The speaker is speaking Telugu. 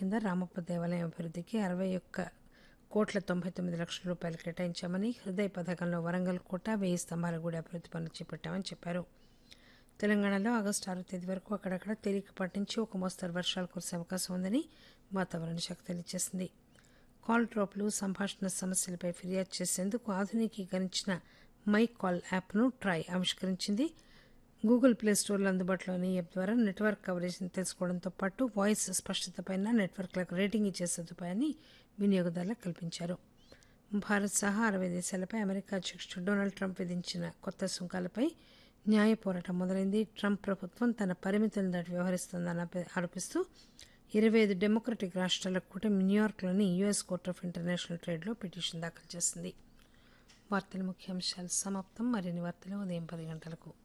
కింద రామప్ప దేవాలయం అభివృద్ధికి అరవై ఒక్క కోట్ల తొంభై తొమ్మిది లక్షల రూపాయలు కేటాయించామని హృదయ పథకంలో వరంగల్ కోట వెయ్యి స్తంభాల గుడి అభివృద్ధి పనులు చేపట్టామని చెప్పారు తెలంగాణలో ఆగస్టు ఆరో తేదీ వరకు అక్కడక్కడ తేలికపాటి నుంచి ఒక మోస్తరు వర్షాలు కురిసే అవకాశం ఉందని వాతావరణ శాఖ తెలియజేసింది కాల్ డ్రాప్లు సంభాషణ సమస్యలపై ఫిర్యాదు చేసేందుకు ఆధునికీకరించిన మై కాల్ యాప్ను ట్రై ఆవిష్కరించింది గూగుల్ ప్లే స్టోర్లో అందుబాటులోని ఈ యాప్ ద్వారా నెట్వర్క్ కవరేజ్ని తెలుసుకోవడంతో పాటు వాయిస్ స్పష్టతపైన నెట్వర్క్లకు రేటింగ్ ఇచ్చే సదుపాయాన్ని వినియోగదారులకు కల్పించారు భారత్ సహా అరవై దేశాలపై అమెరికా అధ్యక్షుడు డొనాల్డ్ ట్రంప్ విధించిన కొత్త సుంకాలపై న్యాయ పోరాటం మొదలైంది ట్రంప్ ప్రభుత్వం తన పరిమితులను దాటి వ్యవహరిస్తోందని ఆపి- ఆరోపిస్తూ ఇరవై ఐదు డెమోక్రటిక్ రాష్ట్రాల కూటమి న్యూయార్క్లోని యుఎస్ కోర్ట్ ఆఫ్ ఇంటర్నేషనల్ ట్రేడ్లో పిటిషన్ దాఖలు చేసింది వార్తల ముఖ్యాంశాలు సమాప్తం మరిన్ని వార్తలు ఉదయం పది గంటలకు